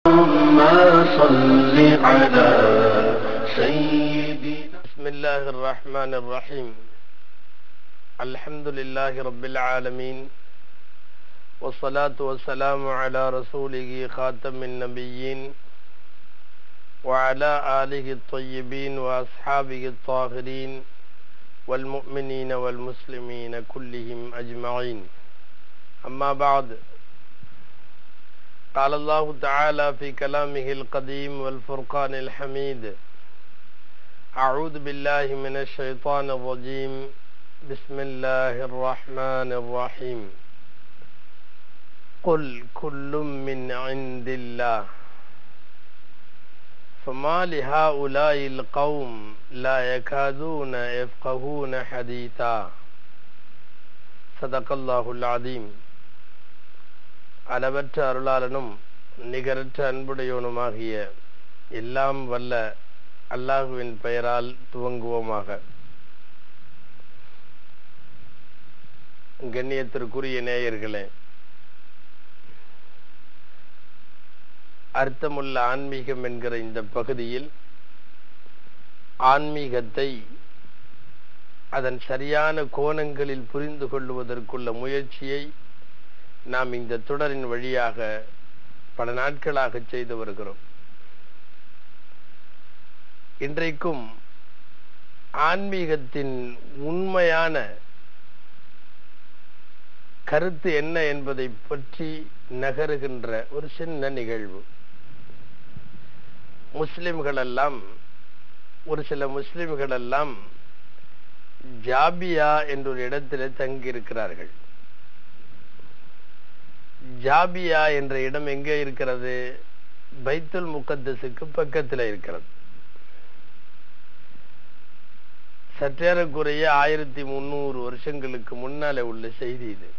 اللهم صل على سيدنا بسم الله الرحمن الرحيم الحمد لله رب العالمين والصلاة والسلام على رسوله خاتم النبيين وعلى آله الطيبين وأصحابه الطاهرين والمؤمنين والمسلمين كلهم أجمعين أما بعد قال الله تعالى في كلامه القديم والفرقان الحميد أعوذ بالله من الشيطان الرجيم بسم الله الرحمن الرحيم قل كل من عند الله فما لهؤلاء القوم لا يكادون يفقهون حديثا صدق الله العظيم அளவற்ற அருளாளனும் நிகரற்ற அன்புடையவனுமாகிய எல்லாம் வல்ல அல்லாஹுவின் பெயரால் துவங்குவோமாக கண்ணியத்திற்குரிய நேயர்களே அர்த்தமுள்ள ஆன்மீகம் என்கிற இந்த பகுதியில் ஆன்மீகத்தை அதன் சரியான கோணங்களில் புரிந்து கொள்வதற்குள்ள முயற்சியை நாம் இந்த தொடரின் வழியாக பல நாட்களாக செய்து வருகிறோம் இன்றைக்கும் ஆன்மீகத்தின் உண்மையான கருத்து என்ன என்பதை பற்றி நகருகின்ற ஒரு சின்ன நிகழ்வு முஸ்லிம்கள் எல்லாம் ஒரு சில முஸ்லிம்கள் எல்லாம் ஜாபியா என்ற ஒரு இடத்திலே தங்கியிருக்கிறார்கள் ஜாபியா என்ற இடம் எங்கே இருக்கிறது பைத்துல் முகத்தஸுக்கு பக்கத்தில் இருக்கிறது சற்றேறக்குறைய ஆயிரத்தி முன்னூறு வருஷங்களுக்கு முன்னாலே உள்ள செய்தி இது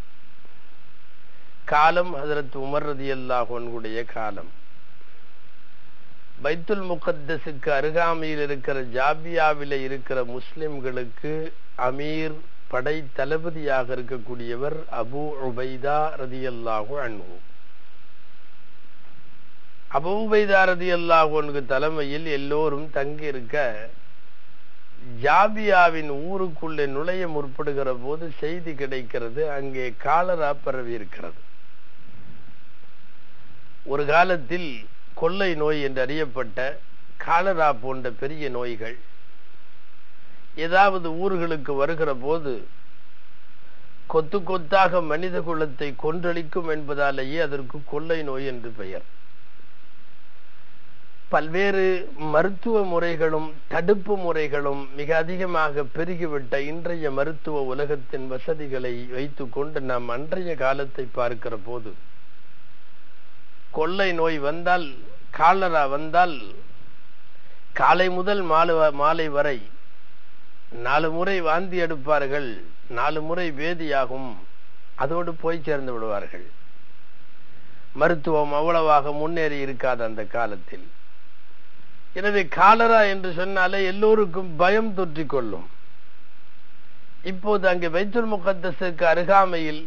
காலம் ஹசரத் உமர் ரதி அல்லாஹனுடைய காலம் பைத்துல் முகத்தஸுக்கு அருகாமையில் இருக்கிற ஜாபியாவில இருக்கிற முஸ்லிம்களுக்கு அமீர் படை தளபதியாக இருக்கக்கூடியவர் அபு உபைதா ரதி அல்லாஹு அன்பு அபு உபைதா ரதி அல்லாஹுனுக்கு தலைமையில் எல்லோரும் தங்கி இருக்க ஜாபியாவின் ஊருக்குள்ளே நுழைய முற்படுகிற போது செய்தி கிடைக்கிறது அங்கே காலரா பரவி இருக்கிறது ஒரு காலத்தில் கொள்ளை நோய் என்று அறியப்பட்ட காலரா போன்ற பெரிய நோய்கள் ஏதாவது ஊர்களுக்கு வருகிற போது கொத்து கொத்தாக மனித குலத்தை கொன்றளிக்கும் என்பதாலேயே அதற்கு கொள்ளை நோய் என்று பெயர் பல்வேறு மருத்துவ முறைகளும் தடுப்பு முறைகளும் மிக அதிகமாக பெருகிவிட்ட இன்றைய மருத்துவ உலகத்தின் வசதிகளை வைத்துக்கொண்டு நாம் அன்றைய காலத்தை பார்க்கிற போது கொள்ளை நோய் வந்தால் காலரா வந்தால் காலை முதல் மாலை மாலை வரை நாலு முறை வாந்தி எடுப்பார்கள் நாலு முறை வேதியாகும் அதோடு போய் சேர்ந்து விடுவார்கள் மருத்துவம் அவ்வளவாக முன்னேறி இருக்காது அந்த காலத்தில் எனவே காலரா என்று சொன்னாலே எல்லோருக்கும் பயம் தொற்றிக் கொள்ளும் இப்போது அங்கே வைத்துல் முகத்தஸுக்கு அருகாமையில்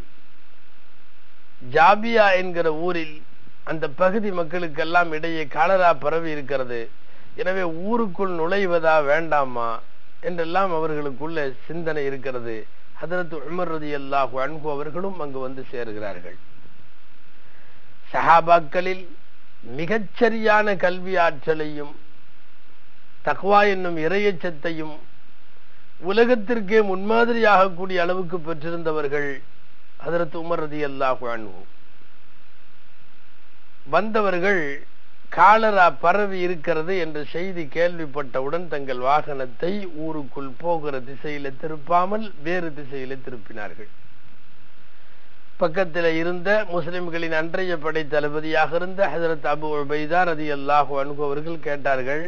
ஜாபியா என்கிற ஊரில் அந்த பகுதி மக்களுக்கெல்லாம் இடையே காலரா பரவி இருக்கிறது எனவே ஊருக்குள் நுழைவதா வேண்டாமா என்றெல்லாம் அவர்களுக்குள்ள சிந்தனை இருக்கிறது ஹதரத் உமர் ரதி அல்லாஹு அன்பு அவர்களும் அங்கு வந்து சேருகிறார்கள் சஹாபாக்களில் மிகச்சரியான கல்வி ஆற்றலையும் தக்வா என்னும் இறையச்சத்தையும் உலகத்திற்கே முன்மாதிரியாக கூடிய அளவுக்கு பெற்றிருந்தவர்கள் ஹதரத் உமர் ரதி அல்லாஹு அன்பு வந்தவர்கள் காலரா பரவி இருக்கிறது என்ற செய்தி கேள்விப்பட்டவுடன் தங்கள் வாகனத்தை ஊருக்குள் போகிற திசையில திருப்பாமல் வேறு திசையில திருப்பினார்கள் பக்கத்தில் இருந்த முஸ்லிம்களின் அன்றைய படை தளபதியாக இருந்த ஹசரத் அபு உபைதா ரதி அல்லாஹு அன்பு அவர்கள் கேட்டார்கள்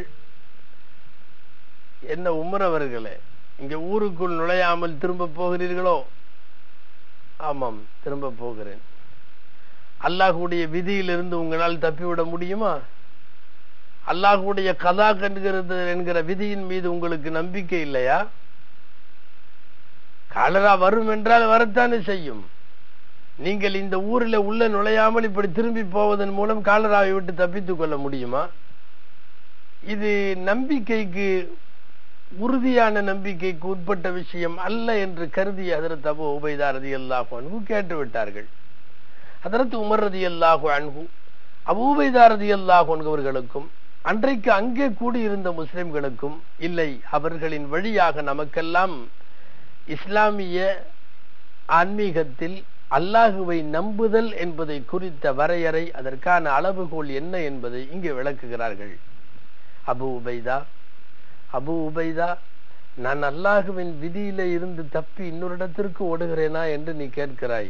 என்ன உமர் அவர்களே இங்க ஊருக்குள் நுழையாமல் திரும்ப போகிறீர்களோ ஆமாம் திரும்ப போகிறேன் அல்லாஹுடைய விதியிலிருந்து உங்களால் தப்பிவிட முடியுமா அல்லாஹுடைய கதா கண்டுகிறது என்கிற விதியின் மீது உங்களுக்கு நம்பிக்கை இல்லையா காலரா வரும் என்றால் வரத்தானே செய்யும் நீங்கள் இந்த ஊரில் உள்ள நுழையாமல் இப்படி திரும்பி போவதன் மூலம் காலராவை விட்டு தப்பித்துக் கொள்ள முடியுமா இது நம்பிக்கைக்கு உறுதியான நம்பிக்கைக்கு உட்பட்ட விஷயம் அல்ல என்று கருதி அதற்கு அபு உபைதா ரதி அல்லாஹு அன்பு கேட்டு விட்டார்கள் அதற்கு உமர் ரதி அல்லாஹு அன்பு அபு உபைதா ரதி அல்லாஹு அன்பவர்களுக்கும் அன்றைக்கு அங்கே கூடியிருந்த முஸ்லிம்களுக்கும் இல்லை அவர்களின் வழியாக நமக்கெல்லாம் இஸ்லாமிய ஆன்மீகத்தில் அல்லாஹுவை நம்புதல் என்பதை குறித்த வரையறை அதற்கான அளவுகோல் என்ன என்பதை இங்கே விளக்குகிறார்கள் அபு உபைதா அபு உபைதா நான் அல்லாஹுவின் விதியில இருந்து தப்பி இன்னொரு இடத்திற்கு ஓடுகிறேனா என்று நீ கேட்கிறாய்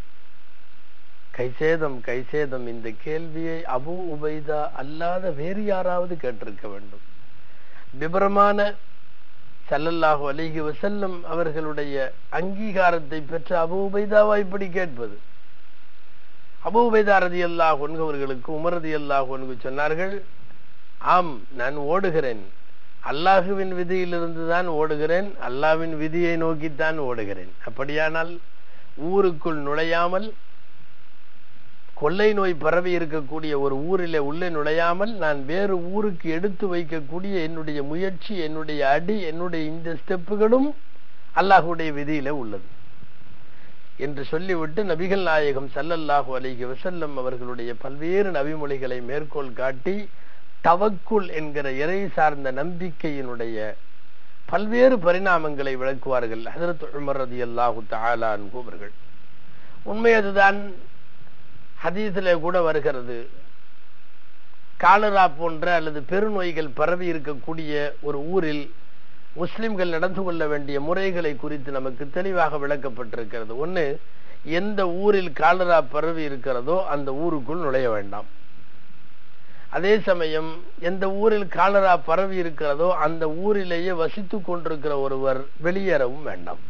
கைசேதம் கைசேதம் இந்த கேள்வியை அபு உபைதா அல்லாத வேறு யாராவது கேட்டிருக்க வேண்டும் விபரமான சல்லல்லாஹு அலிஹி வசல்லம் அவர்களுடைய அங்கீகாரத்தை பெற்ற அபு உபைதாவா இப்படி கேட்பது அபு உபைதா ரதி அல்லாஹ் ஒன்கவர்களுக்கு உமரதி அல்லாஹ் ஒன்கு சொன்னார்கள் ஆம் நான் ஓடுகிறேன் அல்லாஹுவின் விதியிலிருந்து தான் ஓடுகிறேன் அல்லாவின் விதியை நோக்கித்தான் ஓடுகிறேன் அப்படியானால் ஊருக்குள் நுழையாமல் கொள்ளை நோய் பரவி இருக்கக்கூடிய ஒரு ஊரிலே உள்ளே நுழையாமல் நான் வேறு ஊருக்கு எடுத்து வைக்கக்கூடிய என்னுடைய முயற்சி என்னுடைய அடி என்னுடைய இந்த ஸ்டெப்புகளும் அல்லாஹுடைய விதியில உள்ளது என்று சொல்லிவிட்டு நபிகள் நாயகம் சல்லல்லாஹு அலிஹி வசல்லம் அவர்களுடைய பல்வேறு நபிமொழிகளை மேற்கோள் காட்டி தவக்குள் என்கிற இறை சார்ந்த நம்பிக்கையினுடைய பல்வேறு பரிணாமங்களை விளக்குவார்கள் ஹசரத் உமர் ரதி அல்லாஹு தாலா அவர்கள் உண்மை அதுதான் ஹதீஸில் கூட வருகிறது காலரா போன்ற அல்லது பெருநோய்கள் பரவி இருக்கக்கூடிய ஒரு ஊரில் முஸ்லிம்கள் நடந்து கொள்ள வேண்டிய முறைகளை குறித்து நமக்கு தெளிவாக விளக்கப்பட்டிருக்கிறது ஒன்று எந்த ஊரில் காலரா பரவி இருக்கிறதோ அந்த ஊருக்குள் நுழைய வேண்டாம் அதே சமயம் எந்த ஊரில் காலரா பரவி இருக்கிறதோ அந்த ஊரிலேயே வசித்துக் கொண்டிருக்கிற ஒருவர் வெளியேறவும் வேண்டாம்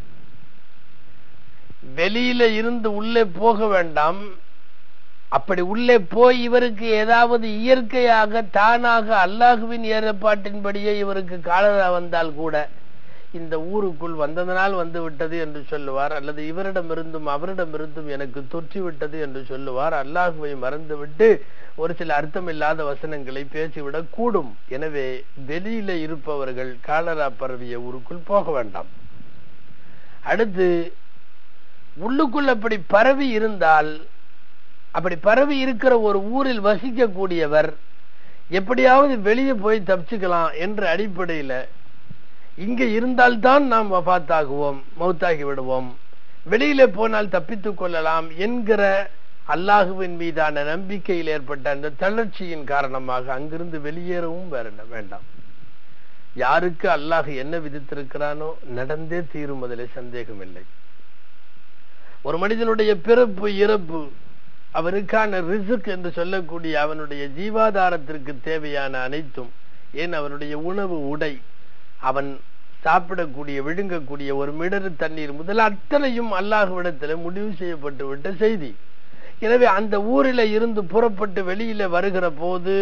வெளியில இருந்து உள்ளே போக வேண்டாம் அப்படி உள்ளே போய் இவருக்கு ஏதாவது இயற்கையாக தானாக அல்லாஹுவின் ஏற்பாட்டின்படியே இவருக்கு காலரா வந்தால் கூட இந்த ஊருக்குள் வந்ததனால் வந்து விட்டது என்று சொல்லுவார் அல்லது இவரிடமிருந்தும் அவரிடமிருந்தும் எனக்கு தொற்றி விட்டது என்று சொல்லுவார் அல்லாஹுவை மறந்துவிட்டு ஒரு சில அர்த்தமில்லாத வசனங்களை பேசிவிடக் கூடும் எனவே வெளியில இருப்பவர்கள் காலரா பரவிய ஊருக்குள் போக வேண்டாம் அடுத்து உள்ளுக்குள் அப்படி பரவி இருந்தால் அப்படி பரவி இருக்கிற ஒரு ஊரில் வசிக்கக்கூடியவர் எப்படியாவது வெளியே போய் தப்பிச்சுக்கலாம் என்ற அடிப்படையில இங்க இருந்தால்தான் நாம் வபாத்தாகுவோம் மௌத்தாகி விடுவோம் வெளியில போனால் தப்பித்துக் கொள்ளலாம் என்கிற அல்லாஹுவின் மீதான நம்பிக்கையில் ஏற்பட்ட அந்த தளர்ச்சியின் காரணமாக அங்கிருந்து வெளியேறவும் வேண்டாம் யாருக்கு அல்லாஹ் என்ன விதித்திருக்கிறானோ நடந்தே தீரும் அதில் சந்தேகம் இல்லை ஒரு மனிதனுடைய பிறப்பு இறப்பு அவனுக்கான ரிசுக் என்று சொல்லக்கூடிய அவனுடைய ஜீவாதாரத்திற்கு தேவையான அனைத்தும் ஏன் அவனுடைய உணவு உடை அவன் சாப்பிடக்கூடிய விழுங்கக்கூடிய ஒரு மிடரு தண்ணீர் முதல் அத்தனையும் அல்லாஹுவிடத்தில் முடிவு செய்யப்பட்டு விட்ட செய்தி எனவே அந்த ஊரில இருந்து புறப்பட்டு வெளியில வருகிற போது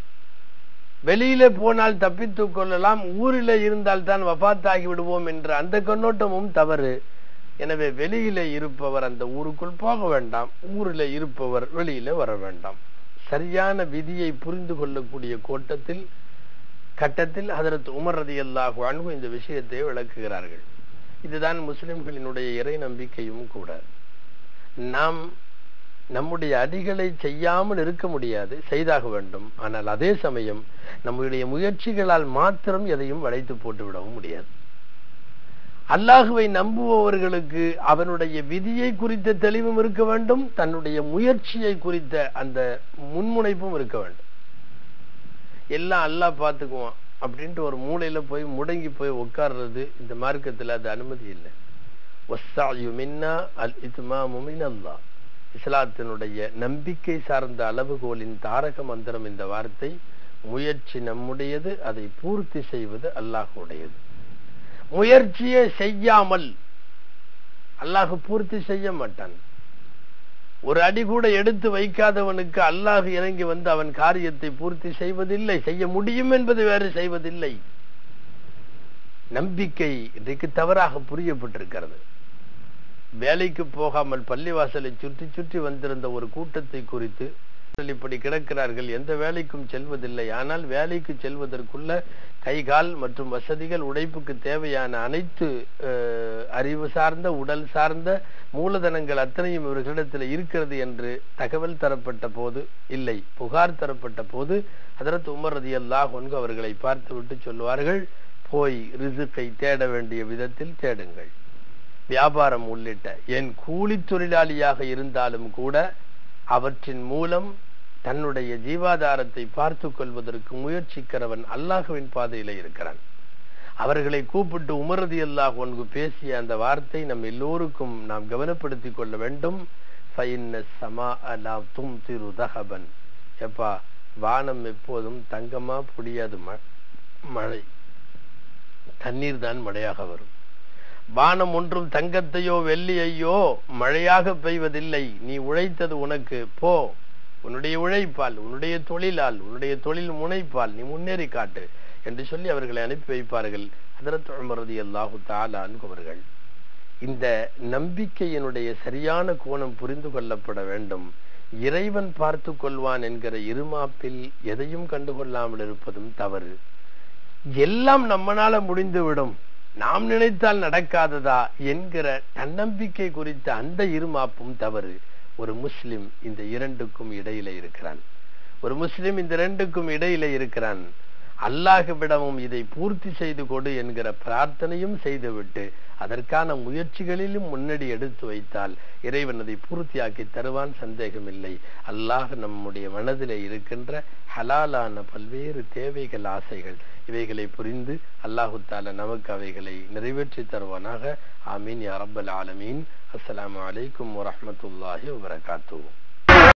வெளியில போனால் தப்பித்துக் கொள்ளலாம் ஊரில இருந்தால் தான் வபாத்தாகி விடுவோம் என்ற அந்த கண்ணோட்டமும் தவறு எனவே வெளியில இருப்பவர் அந்த ஊருக்குள் போக வேண்டாம் ஊரில் இருப்பவர் வெளியில வர வேண்டாம் சரியான விதியை புரிந்து கொள்ளக்கூடிய கோட்டத்தில் கட்டத்தில் அதற்கு உமர் ரதி அல்லாஹு அன்பு இந்த விஷயத்தை விளக்குகிறார்கள் இதுதான் முஸ்லிம்களினுடைய இறை நம்பிக்கையும் கூட நாம் நம்முடைய அடிகளை செய்யாமல் இருக்க முடியாது செய்தாக வேண்டும் ஆனால் அதே சமயம் நம்முடைய முயற்சிகளால் மாத்திரம் எதையும் வளைத்து போட்டு விடவும் முடியாது அல்லாஹுவை நம்புபவர்களுக்கு அவனுடைய விதியை குறித்த தெளிவும் இருக்க வேண்டும் தன்னுடைய முயற்சியை குறித்த அந்த முன்முனைப்பும் இருக்க வேண்டும் எல்லாம் அல்லாஹ் பார்த்துக்குவான் அப்படின்ட்டு ஒரு மூளையில போய் முடங்கி போய் உட்கார்றது இந்த மார்க்கத்தில் அது அனுமதி இல்லை அல் அல்லா இஸ்லாத்தினுடைய நம்பிக்கை சார்ந்த அளவுகோலின் தாரக மந்திரம் இந்த வார்த்தை முயற்சி நம்முடையது அதை பூர்த்தி செய்வது அல்லாஹுடையது முயற்சியை செய்யாமல் அல்லாஹ் பூர்த்தி செய்ய மாட்டான் ஒரு அடி கூட எடுத்து வைக்காதவனுக்கு அல்லாஹ் இறங்கி வந்து அவன் காரியத்தை பூர்த்தி செய்வதில்லை செய்ய முடியும் என்பது வேறு செய்வதில்லை நம்பிக்கை இன்றைக்கு தவறாக புரியப்பட்டிருக்கிறது வேலைக்கு போகாமல் பள்ளிவாசலை சுற்றி சுற்றி வந்திருந்த ஒரு கூட்டத்தை குறித்து இப்படி கிடக்கிறார்கள் எந்த வேலைக்கும் செல்வதில்லை ஆனால் வேலைக்கு செல்வதற்குள்ள கை கால் மற்றும் வசதிகள் உழைப்புக்கு தேவையான அனைத்து அஹ், அறிவு சார்ந்த உடல் சார்ந்த மூலதனங்கள் அத்தனையும் இவர்களிடத்தில் இருக்கிறது என்று தகவல் தரப்பட்ட போது இல்லை புகார் தரப்பட்ட போது அதற்கு உமர் ரதி அல்லாஹ் அவர்களை பார்த்து விட்டு சொல்வார்கள் போய் ரிசுக்கை தேட வேண்டிய விதத்தில் தேடுங்கள் வியாபாரம் உள்ளிட்ட என் கூலி தொழிலாளியாக இருந்தாலும் கூட அவற்றின் மூலம் தன்னுடைய ஜீவாதாரத்தை பார்த்து கொள்வதற்கு முயற்சிக்கிறவன் அல்லாஹுவின் பாதையில இருக்கிறான் அவர்களை கூப்பிட்டு உமரதி அல்லாஹ் ஒன்று பேசிய அந்த வார்த்தை நம் எல்லோருக்கும் நாம் கவனப்படுத்திக் கொள்ள வேண்டும் ஃபைன்ன சமா அலா தும் திரு தகபன் எப்பா வானம் எப்போதும் தங்கமா புடியாது ம- மழை தண்ணீர் தான் மழையாக வரும் வானம் ஒன்றும் தங்கத்தையோ வெள்ளியையோ மழையாக பெய்வதில்லை நீ உழைத்தது உனக்கு போ உன்னுடைய உழைப்பால் உன்னுடைய தொழிலால் உன்னுடைய தொழில் முனைப்பால் நீ முன்னேறி காட்டு என்று சொல்லி அவர்களை அனுப்பி வைப்பார்கள் ஹதரத் உமரதி அல்லாஹு தாலான் அவர்கள் இந்த நம்பிக்கையினுடைய சரியான கோணம் புரிந்து கொள்ளப்பட வேண்டும் இறைவன் பார்த்து கொள்வான் என்கிற இருமாப்பில் எதையும் கண்டுகொள்ளாமல் இருப்பதும் தவறு எல்லாம் நம்மனால முடிந்துவிடும் நாம் நினைத்தால் நடக்காததா என்கிற தன்னம்பிக்கை குறித்த அந்த இருமாப்பும் தவறு ஒரு முஸ்லிம் இந்த இரண்டுக்கும் இடையில இருக்கிறான் ஒரு முஸ்லிம் இந்த இரண்டுக்கும் இடையில இருக்கிறான் அல்லாஹ்விடமும் இதை பூர்த்தி செய்து கொடு என்கிற பிரார்த்தனையும் செய்துவிட்டு அதற்கான முயற்சிகளிலும் முன்னடி எடுத்து வைத்தால் இறைவன் அதை பூர்த்தியாக்கி தருவான் சந்தேகமில்லை அல்லாஹ் நம்முடைய மனதிலே இருக்கின்ற ஹலாலான பல்வேறு தேவைகள் ஆசைகள் இவைகளை புரிந்து அல்லாஹு தாலா நமக்கு அவைகளை நிறைவேற்றி தருவானாக ஆமீன் யா ரப்பல் ஆலமீன் அஸ்ஸலாமு அலைக்கும் வரஹ்மத்துல்லாஹி வபரகாத்துஹு